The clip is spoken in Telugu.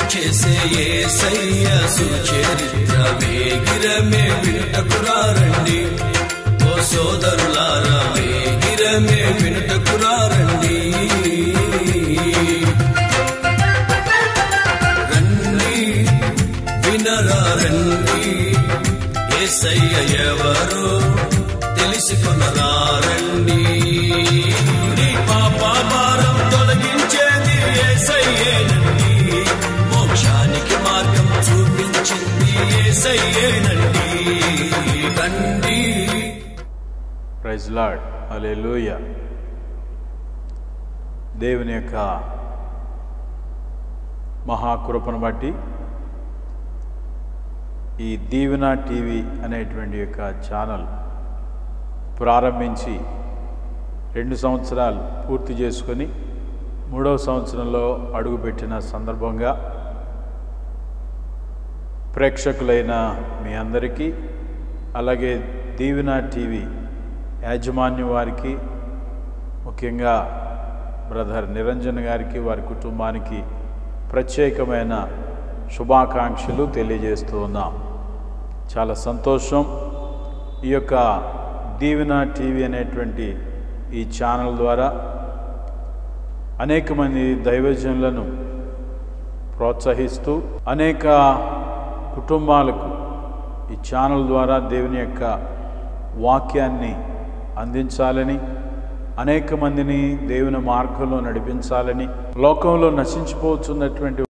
చేసే ఏసయ్య సుచరిత్ర వేగిరమే వినుటకురారండి ఓ సోదరులారా వేగిరమే వినుటకురారండి రండి వినరా రండి ఏసయ్య ఎవరో తెలుసుకునరా రండి నీ పాప భారం తొలగించేది ఏసయ్యేనండి మోక్షానికి మార్గం చూపించింది ఏసయ్యేనండి రండి ప్రైజ్ లాడ్ అలెలుయ దేవుని యొక్క మహాకృపను బట్టి ఈ దీవెన టీవీ అనేటువంటి యొక్క ఛానల్ ప్రారంభించి రెండు సంవత్సరాలు పూర్తి చేసుకొని మూడవ సంవత్సరంలో అడుగుపెట్టిన సందర్భంగా ప్రేక్షకులైన మీ అందరికీ అలాగే దీవెన టీవీ యాజమాన్యం వారికి ముఖ్యంగా బ్రదర్ నిరంజన్ గారికి వారి కుటుంబానికి ప్రత్యేకమైన శుభాకాంక్షలు తెలియజేస్తూ ఉన్నాం చాలా సంతోషం ఈ యొక్క దీవెన టీవీ అనేటువంటి ఈ ఛానల్ ద్వారా అనేక మంది దైవజనులను ప్రోత్సహిస్తూ అనేక కుటుంబాలకు ఈ ఛానల్ ద్వారా దేవుని యొక్క వాక్యాన్ని అందించాలని అనేక మందిని దేవుని మార్గంలో నడిపించాలని లోకంలో నశించిపోతున్నటువంటి